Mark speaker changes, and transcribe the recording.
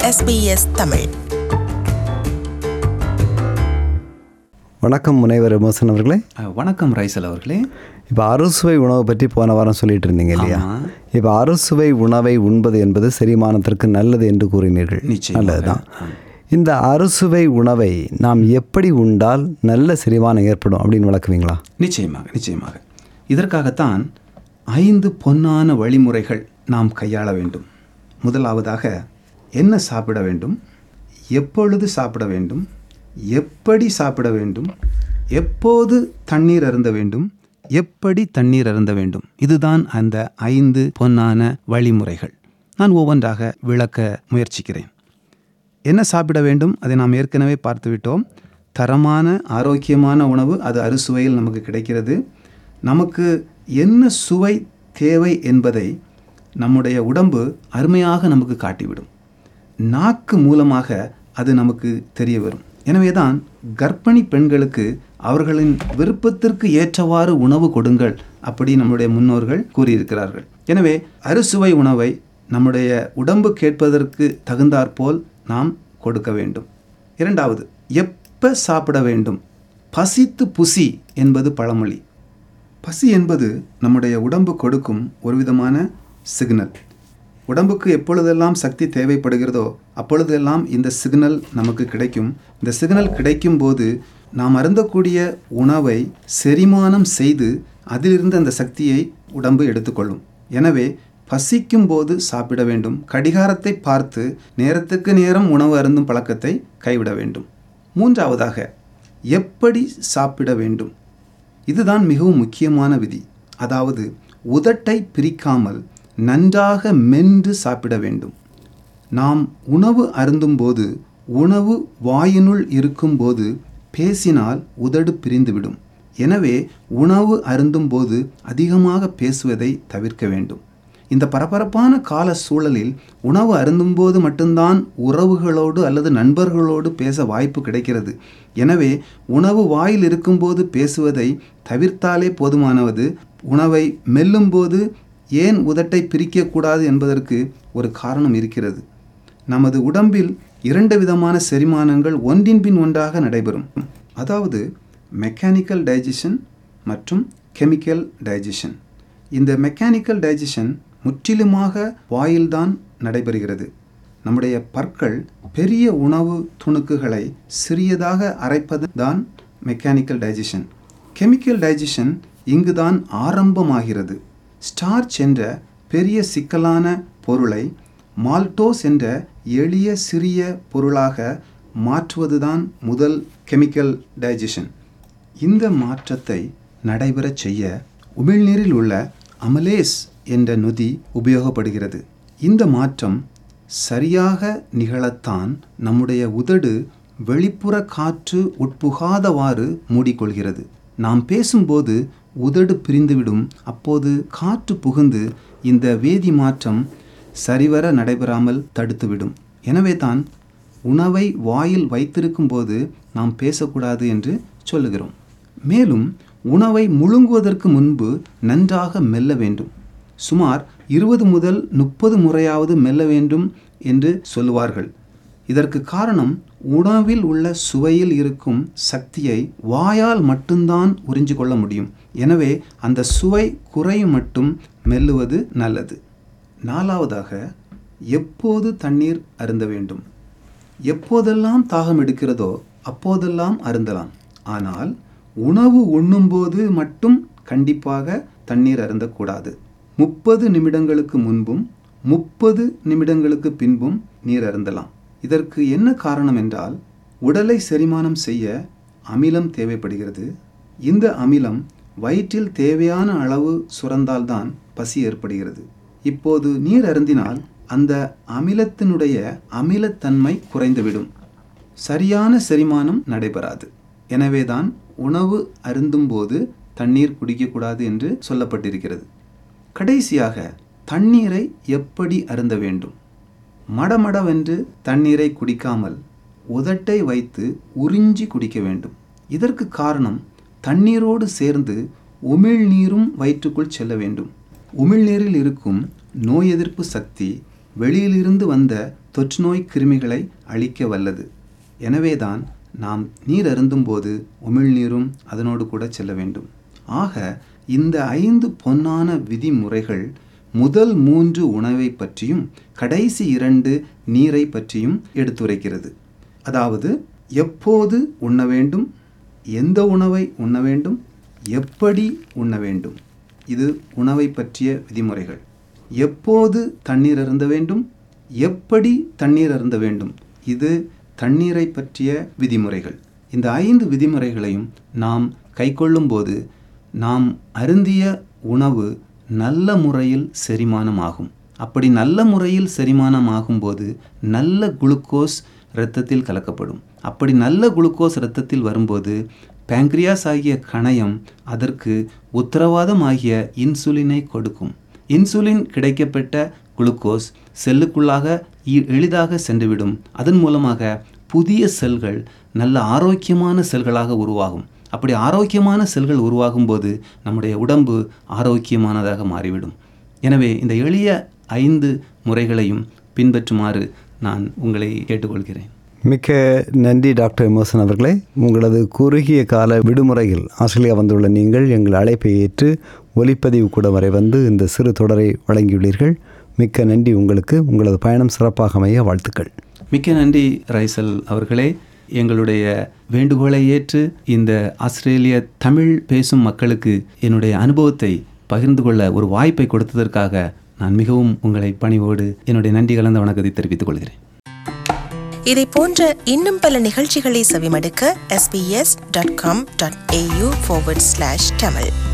Speaker 1: SBS Tamil
Speaker 2: வணக்கம் முனைவர் விமர்சன் அவர்களே
Speaker 3: அஹ், வணக்கம் ரைசல் அவர்களே
Speaker 2: இப்போ அறுசுவை உணவை பற்றி போன வாரம் சொல்லிட்டு இருந்தீங்க இல்லையா
Speaker 3: ஆமா.
Speaker 2: இப்போ அறுசுவை உணவை உண்பது என்பது செரிமானத்திற்கு நல்லது என்று கூறினீர்கள்
Speaker 3: நிச்சயமாக.
Speaker 2: நல்லதுதான் இந்த அறுசுவை உணவை நாம் எப்படி உண்டால் நல்ல செரிமானம் ஏற்படும் அப்படின்னு விளக்குவீங்களா
Speaker 3: நிச்சயமாக நிச்சயமாக இதற்காகத்தான் ஐந்து பொன்னான வழிமுறைகள் நாம் கையாள வேண்டும் முதலாவதாக என்ன சாப்பிட வேண்டும் எப்பொழுது சாப்பிட வேண்டும் எப்படி சாப்பிட வேண்டும் எப்போது தண்ணீர் அருந்த வேண்டும் எப்படி தண்ணீர் அருந்த வேண்டும் இதுதான் அந்த ஐந்து பொன்னான வழிமுறைகள் நான் ஒவ்வொன்றாக விளக்க முயற்சிக்கிறேன் என்ன சாப்பிட வேண்டும் அதை நாம் ஏற்கனவே பார்த்துவிட்டோம் தரமான ஆரோக்கியமான உணவு அது அறுசுவையில் நமக்கு கிடைக்கிறது நமக்கு என்ன சுவை தேவை என்பதை நம்முடைய உடம்பு அருமையாக நமக்கு காட்டிவிடும் நாக்கு மூலமாக அது நமக்கு தெரிய வரும் எனவே தான் கர்ப்பிணி பெண்களுக்கு அவர்களின் விருப்பத்திற்கு ஏற்றவாறு உணவு கொடுங்கள் அப்படி நம்முடைய முன்னோர்கள் கூறியிருக்கிறார்கள் எனவே அறுசுவை உணவை நம்முடைய உடம்பு கேட்பதற்கு தகுந்தாற்போல் நாம் கொடுக்க வேண்டும் இரண்டாவது எப்ப சாப்பிட வேண்டும் பசித்து புசி என்பது பழமொழி பசி என்பது நம்முடைய உடம்பு கொடுக்கும் ஒரு விதமான சிக்னல் உடம்புக்கு எப்பொழுதெல்லாம் சக்தி தேவைப்படுகிறதோ அப்பொழுதெல்லாம் இந்த சிக்னல் நமக்கு கிடைக்கும் இந்த சிக்னல் கிடைக்கும் போது நாம் அருந்தக்கூடிய உணவை செரிமானம் செய்து அதிலிருந்து அந்த சக்தியை உடம்பு எடுத்துக்கொள்ளும் எனவே பசிக்கும் போது சாப்பிட வேண்டும் கடிகாரத்தை பார்த்து நேரத்துக்கு நேரம் உணவு அருந்தும் பழக்கத்தை கைவிட வேண்டும் மூன்றாவதாக எப்படி சாப்பிட வேண்டும் இதுதான் மிகவும் முக்கியமான விதி அதாவது உதட்டை பிரிக்காமல் நன்றாக மென்று சாப்பிட வேண்டும் நாம் உணவு அருந்தும்போது உணவு வாயினுள் இருக்கும்போது பேசினால் உதடு பிரிந்துவிடும் எனவே உணவு அருந்தும்போது அதிகமாக பேசுவதை தவிர்க்க வேண்டும் இந்த பரபரப்பான கால சூழலில் உணவு அருந்தும்போது மட்டும்தான் உறவுகளோடு அல்லது நண்பர்களோடு பேச வாய்ப்பு கிடைக்கிறது எனவே உணவு வாயில் இருக்கும்போது பேசுவதை தவிர்த்தாலே போதுமானது உணவை மெல்லும்போது ஏன் உதட்டை பிரிக்கக்கூடாது என்பதற்கு ஒரு காரணம் இருக்கிறது நமது உடம்பில் இரண்டு விதமான செரிமானங்கள் ஒன்றின் பின் ஒன்றாக நடைபெறும் அதாவது மெக்கானிக்கல் டைஜஷன் மற்றும் கெமிக்கல் டைஜஷன் இந்த மெக்கானிக்கல் டைஜஷன் முற்றிலுமாக வாயில்தான் நடைபெறுகிறது நம்முடைய பற்கள் பெரிய உணவு துணுக்குகளை சிறியதாக அரைப்பது தான் மெக்கானிக்கல் டைஜஷன் கெமிக்கல் டைஜஷன் இங்குதான் ஆரம்பமாகிறது ஸ்டார்ச் என்ற பெரிய சிக்கலான பொருளை மால்டோஸ் என்ற எளிய சிறிய பொருளாக மாற்றுவதுதான் முதல் கெமிக்கல் டைஜஷன் இந்த மாற்றத்தை நடைபெறச் செய்ய உமிழ்நீரில் உள்ள அமலேஸ் என்ற நொதி உபயோகப்படுகிறது இந்த மாற்றம் சரியாக நிகழத்தான் நம்முடைய உதடு வெளிப்புற காற்று உட்புகாதவாறு மூடிக்கொள்கிறது நாம் பேசும்போது உதடு பிரிந்துவிடும் அப்போது காற்று புகுந்து இந்த வேதி மாற்றம் சரிவர நடைபெறாமல் தடுத்துவிடும் எனவே தான் உணவை வாயில் வைத்திருக்கும் போது நாம் பேசக்கூடாது என்று சொல்லுகிறோம் மேலும் உணவை முழுங்குவதற்கு முன்பு நன்றாக மெல்ல வேண்டும் சுமார் இருபது முதல் முப்பது முறையாவது மெல்ல வேண்டும் என்று சொல்லுவார்கள் இதற்கு காரணம் உணவில் உள்ள சுவையில் இருக்கும் சக்தியை வாயால் மட்டும்தான் உறிஞ்சு கொள்ள முடியும் எனவே அந்த சுவை குறையும் மட்டும் மெல்லுவது நல்லது நாலாவதாக எப்போது தண்ணீர் அருந்த வேண்டும் எப்போதெல்லாம் தாகம் எடுக்கிறதோ அப்போதெல்லாம் அருந்தலாம் ஆனால் உணவு உண்ணும்போது மட்டும் கண்டிப்பாக தண்ணீர் அருந்தக்கூடாது முப்பது நிமிடங்களுக்கு முன்பும் முப்பது நிமிடங்களுக்கு பின்பும் நீர் அருந்தலாம் இதற்கு என்ன காரணம் என்றால் உடலை செரிமானம் செய்ய அமிலம் தேவைப்படுகிறது இந்த அமிலம் வயிற்றில் தேவையான அளவு சுரந்தால்தான் பசி ஏற்படுகிறது இப்போது நீர் அருந்தினால் அந்த அமிலத்தினுடைய அமிலத்தன்மை குறைந்துவிடும் சரியான செரிமானம் நடைபெறாது எனவேதான் உணவு அருந்தும்போது தண்ணீர் குடிக்கக்கூடாது என்று சொல்லப்பட்டிருக்கிறது கடைசியாக தண்ணீரை எப்படி அருந்த வேண்டும் மடமடவென்று தண்ணீரை குடிக்காமல் உதட்டை வைத்து உறிஞ்சி குடிக்க வேண்டும் இதற்கு காரணம் தண்ணீரோடு சேர்ந்து உமிழ்நீரும் வயிற்றுக்குள் செல்ல வேண்டும் உமிழ்நீரில் இருக்கும் நோய் எதிர்ப்பு சக்தி வெளியிலிருந்து வந்த தொற்றுநோய் கிருமிகளை அழிக்க வல்லது எனவேதான் நாம் நீர் அருந்தும்போது உமிழ்நீரும் அதனோடு கூட செல்ல வேண்டும் ஆக இந்த ஐந்து பொன்னான விதிமுறைகள் முதல் மூன்று உணவை பற்றியும் கடைசி இரண்டு நீரை பற்றியும் எடுத்துரைக்கிறது அதாவது எப்போது உண்ண வேண்டும் எந்த உணவை உண்ண வேண்டும் எப்படி உண்ண வேண்டும் இது உணவை பற்றிய விதிமுறைகள் எப்போது தண்ணீர் அருந்த வேண்டும் எப்படி தண்ணீர் அருந்த வேண்டும் இது தண்ணீரை பற்றிய விதிமுறைகள் இந்த ஐந்து விதிமுறைகளையும் நாம் கைக்கொள்ளும்போது நாம் அருந்திய உணவு நல்ல முறையில் செரிமானமாகும் அப்படி நல்ல முறையில் செரிமானமாகும் போது நல்ல குளுக்கோஸ் இரத்தத்தில் கலக்கப்படும் அப்படி நல்ல குளுக்கோஸ் இரத்தத்தில் வரும்போது பேங்க்ரியாஸ் ஆகிய கணையம் அதற்கு உத்தரவாதம் ஆகிய இன்சுலினை கொடுக்கும் இன்சுலின் கிடைக்கப்பட்ட குளுக்கோஸ் செல்லுக்குள்ளாக இ- எளிதாக சென்றுவிடும் அதன் மூலமாக புதிய செல்கள் நல்ல ஆரோக்கியமான செல்களாக உருவாகும் அப்படி ஆரோக்கியமான செல்கள் உருவாகும் போது நம்முடைய உடம்பு ஆரோக்கியமானதாக மாறிவிடும் எனவே இந்த எளிய ஐந்து முறைகளையும் பின்பற்றுமாறு நான் உங்களை கேட்டுக்கொள்கிறேன்
Speaker 2: மிக்க நன்றி டாக்டர் எமோசன் அவர்களே உங்களது குறுகிய கால விடுமுறையில் ஆஸ்திரேலியா வந்துள்ள நீங்கள் எங்கள் அழைப்பை ஏற்று ஒலிப்பதிவு கூட வரை வந்து இந்த சிறு தொடரை வழங்கியுள்ளீர்கள் மிக்க நன்றி உங்களுக்கு உங்களது பயணம் சிறப்பாக அமைய வாழ்த்துக்கள்
Speaker 3: மிக்க நன்றி ரைசல் அவர்களே எங்களுடைய வேண்டுகோளை ஏற்று இந்த ஆஸ்திரேலிய தமிழ் பேசும் மக்களுக்கு என்னுடைய அனுபவத்தை பகிர்ந்து கொள்ள ஒரு வாய்ப்பை கொடுத்ததற்காக நான் மிகவும் உங்களை பணிவோடு என்னுடைய நன்றி கலந்த வணக்கத்தை தெரிவித்துக் கொள்கிறேன்
Speaker 1: இதை போன்ற இன்னும் பல நிகழ்ச்சிகளை செவிமடுக்க sbs.com.au forward slash tamil